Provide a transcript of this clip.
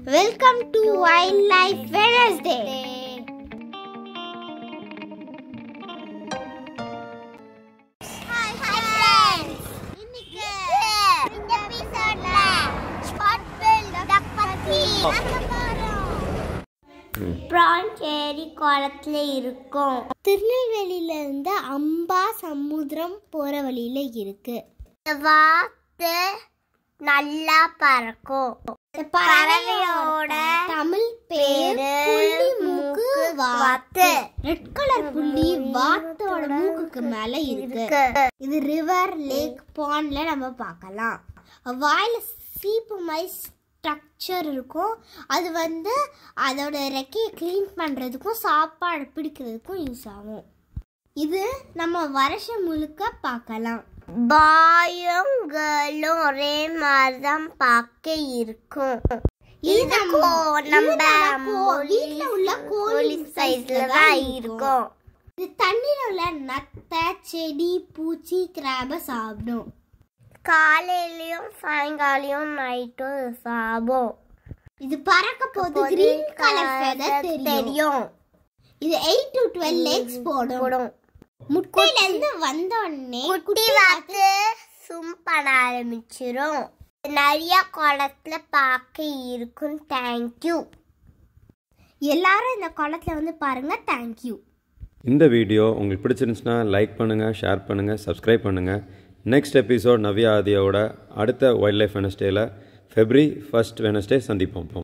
welcome to wildlife Wednesday branch ஏரி குளத்துல இருக்கும் திருநெல்வேலியில இருந்து அம்பா சமுத்திரம் போற வழியில இருக்கு வாத்து நல்லா பறக்கும் பறவையோட தமிழ் பேரு புள்ளி மூக்கு வாத்து ரெட் கலர் புள்ளி வாத்தோட மூக்குக்கு மேல இருக்கு இது ரிவர் லேக் பாண்ட்ல நம்ம பார்க்கலாம் வாயில சீப்பு மாதிரி ஸ்ட்ரக்சர் இருக்கும் அது வந்து அதோட ரெக்கையை க்ளீன் பண்ணுறதுக்கும் சாப்பாடு பிடிக்கிறதுக்கும் யூஸ் ஆகும் இது நம்ம வருஷம் முழுக்க பார்க்கலாம் பாயும் கேர்ளும் ஒரே மாதிரி தான் பார்க்க இருக்கும் இது நம்ம வீட்டில் உள்ள கோழி சைஸ்ல தான் இருக்கும் இது தண்ணியில் உள்ள நத்தை செடி பூச்சி கிராப சாப்பிடும் காலையிலயும் சாயங்காலையும் நைட்டும் சாப்பிடும் இது பறக்க போது கிரீன் கலர் ஃபெதர் தெரியும் இது 8 டு 12 லெக்ஸ் போடும் முட்டையில இருந்து வந்த உடனே குட்டி வாத்து சும் பண்ண ஆரம்பிச்சிரும் நிறைய குளத்துல பார்க்க இருக்கும் தேங்க்யூ எல்லாரும் இந்த குளத்துல வந்து பாருங்க தேங்க்யூ இந்த வீடியோ உங்களுக்கு பிடிச்சிருந்துச்சுன்னா லைக் பண்ணுங்கள் ஷேர் பண்ணுங்கள் சப்ஸ்கிரைப் பண்ணுங்கள் நெக்ஸ்ட் எபிசோட் நவ்யா ஆதியோட அடுத்த வைல்ட் லைஃப் வெனஸ்டேயில் ஃபெப்ரி ஃபர்ஸ்ட் வெனஸ்டே சந்திப்போம்